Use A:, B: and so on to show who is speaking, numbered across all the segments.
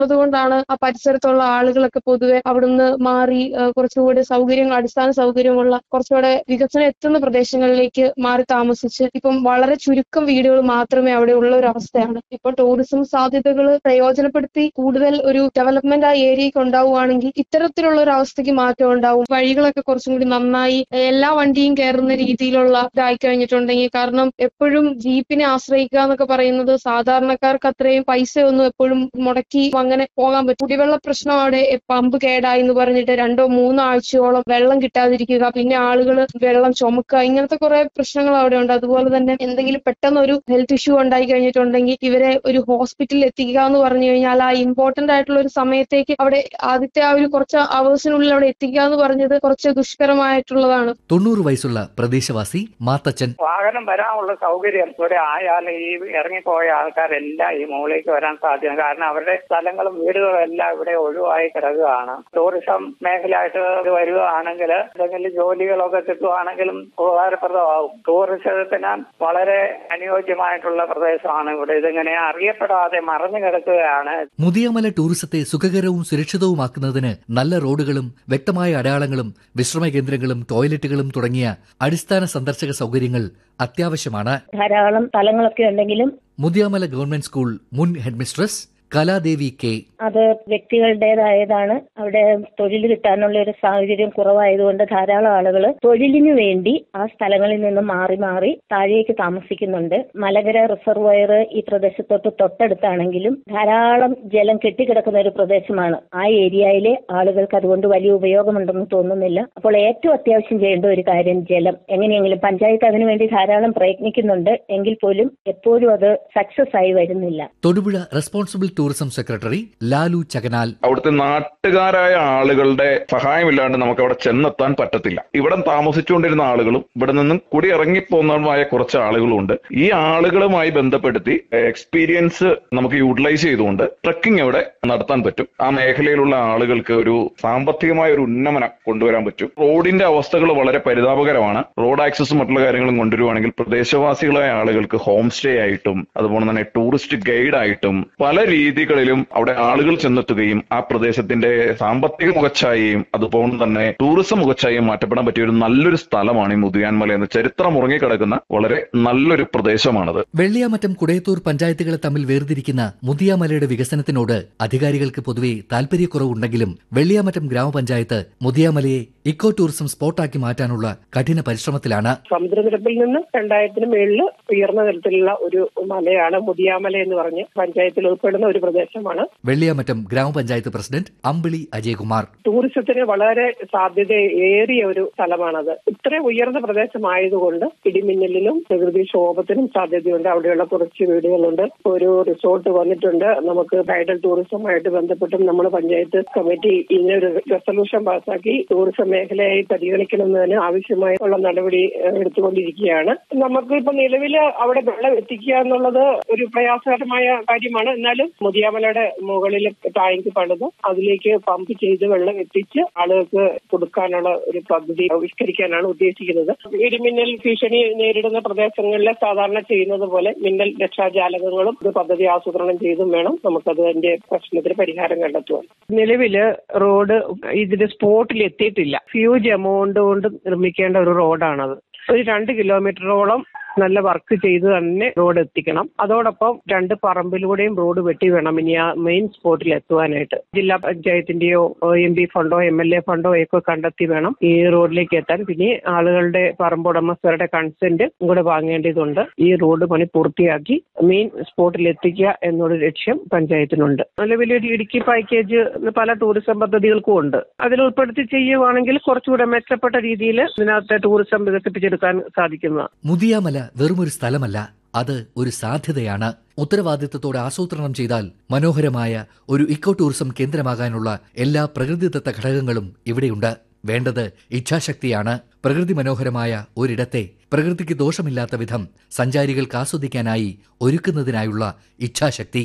A: അതുകൊണ്ടാണ് ആ പരിസരത്തുള്ള ആളുകളൊക്കെ പൊതുവെ അവിടുന്ന് മാറി ആ, കുറച്ചുകൂടി സൗകര്യങ്ങൾ അടിസ്ഥാന സൗകര്യമുള്ള കുറച്ചുകൂടെ വികസനം എത്തുന്ന പ്രദേശങ്ങളിലേക്ക് മാറി താമസിച്ച് ഇപ്പം വളരെ ചുരുക്കം വീടുകൾ മാത്രമേ അവിടെ ഉള്ള ഒരു അവസ്ഥയാണ് ഇപ്പൊ ടൂറിസം സാധ്യതകൾ പ്രയോജനപ്പെടുത്തി കൂടുതൽ ഒരു ഡെവലപ്മെന്റ് ആ ഏരിയക്ക് ഉണ്ടാവുകയാണെങ്കിൽ ഇത്തരത്തിലുള്ള ഒരു അവസ്ഥയ്ക്ക് മാറ്റം ഉണ്ടാവും വഴികളൊക്കെ കുറച്ചും കൂടി നന്നായി എല്ലാ വണ്ടിയും കയറുന്ന രീതിയിലുള്ള ഇതായി കഴിഞ്ഞിട്ടുണ്ടെങ്കിൽ കാരണം എപ്പോഴും ജീപ്പിനെ ആശ്രയിക്കുക എന്നൊക്കെ പറയുന്നത് സാധാരണക്കാർക്ക് അത്രയും പൈസയൊന്നും എപ്പോഴും മുടക്കി അങ്ങനെ പോകാൻ പറ്റും കുടിവെള്ള പ്രശ്നം അവിടെ പമ്പ് കേടായി എന്ന് പറഞ്ഞിട്ട് രണ്ടോ മൂന്നോ ആഴ്ചയോളം വെള്ളം കിട്ടാതിരിക്കുക പിന്നെ ആളുകൾ വെള്ളം ചുമക്കുക ഇങ്ങനത്തെ കുറെ പ്രശ്നങ്ങൾ അവിടെ ഉണ്ട് അതുപോലെ തന്നെ എന്തെങ്കിലും പെട്ടെന്ന് ഒരു ഹെൽത്ത് ഇഷ്യൂ ഉണ്ടായി കഴിഞ്ഞിട്ടുണ്ടെങ്കിൽ ഇവരെ ഒരു ഹോസ്പിറ്റലിൽ എത്തിക്കുക എന്ന് പറഞ്ഞു കഴിഞ്ഞാൽ ആ ഇമ്പോർട്ടന്റ് ആയിട്ടുള്ള ഒരു സമയത്തേക്ക് അവിടെ ആദ്യത്തെ ആ ഒരു കുറച്ച് അവേഴ്സിനുള്ളിൽ അവിടെ എത്തിക്കുക എന്ന് പറഞ്ഞത് കുറച്ച് ദുഷ്കരമായിട്ടുള്ളതാണ്
B: തൊണ്ണൂറ് വയസ്സുള്ള പ്രദേശവാസി മാത്തച്ചൻ
C: വാഹനം വരാനുള്ള സൗകര്യം ഇവിടെ ആയാൽ ഈ ഇറങ്ങിപ്പോയ ആൾക്കാരെല്ലാം ഈ മുകളിലേക്ക് വരാൻ സാധ്യത കാരണം അവരുടെ സ്ഥലങ്ങളും വീടുകളും എല്ലാം ഇവിടെ ഒഴിവായി കിടക്കുകയാണ് ടൂറിസം മേഖലയായിട്ട് ഇത് വരികയാണെങ്കിൽ എന്തെങ്കിലും ജോലികളൊക്കെ കിട്ടുവാണെങ്കിലും ഉപകാരപ്രദമാകും ടൂറിസത്തിന് വളരെ അനുയോജ്യമായിട്ടുള്ള പ്രദേശമാണ് ഇവിടെ ഇതിങ്ങനെ അറിയപ്പെടാതെ മറഞ്ഞു കിടക്കുകയാണ്
B: മുതിയമല ടൂറിസത്തെ സുഖകരവും സുരക്ഷിതവുമാക്കുന്നതിന് നല്ല റോഡുകളും വ്യക്തമായ അടയാളങ്ങളും വിശ്രമ കേന്ദ്രങ്ങളും ടോയ്ലറ്റുകളും തുടങ്ങിയ അടിസ്ഥാന സന്ദർശക സൗകര്യങ്ങൾ അത്യാവശ്യമാണ്
D: ധാരാളം സ്ഥലങ്ങളൊക്കെ ഉണ്ടെങ്കിലും
B: മുതിയാമല ഗവൺമെന്റ് സ്കൂൾ മുൻ ഹെഡ്മിസ്ട്രസ് കലാദേവി കെ
D: അത് വ്യക്തികളുടേതായതാണ് അവിടെ തൊഴിൽ കിട്ടാനുള്ള ഒരു സാഹചര്യം കുറവായതുകൊണ്ട് ധാരാളം ആളുകൾ തൊഴിലിനു വേണ്ടി ആ സ്ഥലങ്ങളിൽ നിന്ന് മാറി മാറി താഴേക്ക് താമസിക്കുന്നുണ്ട് മലകര റിസർവയർ ഈ പ്രദേശത്തോട്ട് തൊട്ടടുത്താണെങ്കിലും ധാരാളം ജലം കെട്ടിക്കിടക്കുന്ന ഒരു പ്രദേശമാണ് ആ ഏരിയയിലെ ആളുകൾക്ക് അതുകൊണ്ട് വലിയ ഉപയോഗമുണ്ടെന്ന് തോന്നുന്നില്ല അപ്പോൾ ഏറ്റവും അത്യാവശ്യം ചെയ്യേണ്ട ഒരു കാര്യം ജലം എങ്ങനെയെങ്കിലും പഞ്ചായത്ത് അതിനുവേണ്ടി ധാരാളം പ്രയത്നിക്കുന്നുണ്ട് എങ്കിൽ പോലും എപ്പോഴും അത് സക്സസ് ആയി വരുന്നില്ല
B: Thodupuzha responsible tourism secretary Lalu Chakanal
E: അവിടുത്തെ നാട്ടുകാരായ ആളുകളുടെ സഹായമില്ലാണ്ട് നമുക്ക് അവിടെ ചെന്നെത്താൻ പറ്റത്തില്ല ഇവിടെ താമസിച്ചുകൊണ്ടിരുന്ന ആളുകളും ഇവിടെ നിന്നും കൂടി ഇറങ്ങിപ്പോന്നതുമായ കുറച്ച് ആളുകളും ഉണ്ട് ഈ ആളുകളുമായി ബന്ധപ്പെടുത്തി എക്സ്പീരിയൻസ് നമുക്ക് യൂട്ടിലൈസ് ചെയ്തുകൊണ്ട് ട്രക്കിംഗ് അവിടെ നടത്താൻ പറ്റും ആ മേഖലയിലുള്ള ആളുകൾക്ക് ഒരു സാമ്പത്തികമായ ഒരു ഉന്നമനം കൊണ്ടുവരാൻ പറ്റും റോഡിന്റെ അവസ്ഥകൾ വളരെ പരിതാപകരമാണ് റോഡ് ആക്സസും മറ്റുള്ള കാര്യങ്ങളും കൊണ്ടുവരുവാണെങ്കിൽ പ്രദേശവാസികളായ ആളുകൾക്ക് ഹോം സ്റ്റേ ആയിട്ടും അതുപോലെ തന്നെ ടൂറിസ്റ്റ് ഗൈഡ് ആയിട്ടും പല രീതികളിലും അവിടെ ആളുകൾ ചെന്നെത്തുകയും ആ പ്രദേശത്തിന്റെ സാമ്പത്തിക മുഖച്ഛായയും അതുപോലെ തന്നെ ടൂറിസം മുഖച്ഛായയും മാറ്റപ്പെടാൻ പറ്റിയ ഒരു നല്ലൊരു സ്ഥലമാണ് ഈ മുതിയാൻമല എന്ന ചരിത്രം ഉറങ്ങിക്കിടക്കുന്ന വളരെ നല്ലൊരു പ്രദേശമാണത്
B: വെള്ളിയാമറ്റം കുടയത്തൂർ പഞ്ചായത്തുകളെ തമ്മിൽ വേർതിരിക്കുന്ന മുതിയാമലയുടെ വികസനത്തിനോട് അധികാരികൾക്ക് പൊതുവെ താൽപര്യക്കുറവുണ്ടെങ്കിലും വെള്ളിയാമറ്റം ഗ്രാമപഞ്ചായത്ത് മുതിയാമലയെ ഇക്കോ ടൂറിസം സ്പോട്ടാക്കി മാറ്റാനുള്ള കഠിന പരിശ്രമത്തിലാണ്
F: സമുദ്രനിരപ്പിൽ നിന്ന് രണ്ടായിരത്തിന് മേളിൽ ഉയർന്ന തലത്തിലുള്ള ഒരു മലയാണ് മുതിയാമല എന്ന് പറഞ്ഞ് പഞ്ചായത്തിൽ ഉൾപ്പെടുന്ന ഒരു പ്രദേശമാണ്
B: വെള്ളിയാമറ്റം ഗ്രാമപഞ്ചായത്ത് പ്രസിഡന്റ് അമ്പിളി അജയകുമാർ
F: ടൂറിസത്തിന് വളരെ സാധ്യത ഏറിയ ഒരു സ്ഥലമാണത് ഇത്ര ഉയർന്ന പ്രദേശമായതുകൊണ്ട് ഇടിമിന്നലിനും പ്രകൃതിക്ഷോഭത്തിനും സാധ്യതയുണ്ട് അവിടെയുള്ള കുറച്ച് വീടുകളുണ്ട് ഒരു റിസോർട്ട് വന്നിട്ടുണ്ട് നമുക്ക് ബ്രൈഡൽ ടൂറിസവുമായിട്ട് ബന്ധപ്പെട്ടും നമ്മൾ പഞ്ചായത്ത് കമ്മിറ്റി ഇതിനൊരു റെസൊല്യൂഷൻ പാസാക്കി ടൂറിസം മേഖലയായി പരിഗണിക്കണമെന്നതിന് ആവശ്യമായ ഉള്ള നടപടി ഏഹ്, എടുത്തുകൊണ്ടിരിക്കുകയാണ് നമുക്ക് ഇപ്പൊ നിലവിൽ അവിടെ വെള്ളം എത്തിക്കുക എന്നുള്ളത് ഒരു പ്രയാസകരമായ കാര്യമാണ് എന്നാലും മുതിയാമലയുടെ മുകളിൽ ടാങ്ക് പണിത് അതിലേക്ക് പമ്പ് ചെയ്ത് വെള്ളം എത്തിച്ച് ആളുകൾക്ക് കൊടുക്കാനുള്ള ഒരു പദ്ധതി ആവിഷ്കരിക്കാനാണ് ഉദ്ദേശിക്കുന്നത് ഇടിമിന്നൽ ഭീഷണി നേരിടുന്ന പ്രദേശങ്ങളിൽ സാധാരണ ചെയ്യുന്നത് പോലെ മിന്നൽ രക്ഷാജാലകങ്ങളും ഇത് പദ്ധതി ആസൂത്രണം ചെയ്തും വേണം നമുക്കത് അതിന്റെ പ്രശ്നത്തിന് പരിഹാരം കണ്ടെത്തുവാൻ നിലവില് റോഡ് ഇതിന്റെ സ്പോട്ടിൽ എത്തിയിട്ടില്ല ഫ്യൂജ് എമൗണ്ട് കൊണ്ട് നിർമ്മിക്കേണ്ട ഒരു റോഡാണത് ഒരു രണ്ട് കിലോമീറ്ററോളം നല്ല വർക്ക് ചെയ്ത് തന്നെ റോഡ് എത്തിക്കണം അതോടൊപ്പം രണ്ട് പറമ്പിലൂടെയും റോഡ് വെട്ടി വേണം ഇനി ആ മെയിൻ സ്പോട്ടിൽ എത്തുവാനായിട്ട് ജില്ലാ പഞ്ചായത്തിന്റെയോ എം പി ഫണ്ടോ എം എൽ എ ഫണ്ടോ ഒക്കെ കണ്ടെത്തി വേണം ഈ റോഡിലേക്ക് എത്താൻ പിന്നെ ആളുകളുടെ പറമ്പുടമസ്ഥരുടെ കൺസെന്റ് കൂടെ വാങ്ങേണ്ടതുണ്ട് ഈ റോഡ് പണി പൂർത്തിയാക്കി മെയിൻ സ്പോട്ടിൽ എത്തിക്കുക എന്നൊരു ലക്ഷ്യം പഞ്ചായത്തിനുണ്ട് നിലവിൽ ഒരു ഇടുക്കി പാക്കേജ് പല ടൂറിസം പദ്ധതികൾക്കും ഉണ്ട് അതിൽ ഉൾപ്പെടുത്തി ചെയ്യുവാണെങ്കിൽ കുറച്ചുകൂടെ മെച്ചപ്പെട്ട രീതിയിൽ ഇതിനകത്തെ ടൂറിസം വികസിപ്പിച്ചെടുക്കാൻ സാധിക്കുന്നതാണ്
B: മുതിയാമല വെറുമൊരു സ്ഥലമല്ല അത് ഒരു സാധ്യതയാണ് ഉത്തരവാദിത്തത്തോടെ ആസൂത്രണം ചെയ്താൽ മനോഹരമായ ഒരു ഇക്കോ ടൂറിസം കേന്ദ്രമാകാനുള്ള എല്ലാ പ്രകൃതിദത്ത ഘടകങ്ങളും ഇവിടെയുണ്ട് വേണ്ടത് ഇച്ഛാശക്തിയാണ് പ്രകൃതി മനോഹരമായ ഒരിടത്തെ പ്രകൃതിക്ക് ദോഷമില്ലാത്ത വിധം സഞ്ചാരികൾക്ക് ആസ്വദിക്കാനായി ഒരുക്കുന്നതിനായുള്ള ഇച്ഛാശക്തി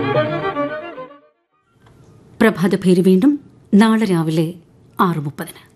G: പ്രഭാത പേര് വീണ്ടും നാളെ രാവിലെ ആറ് മുപ്പതിന്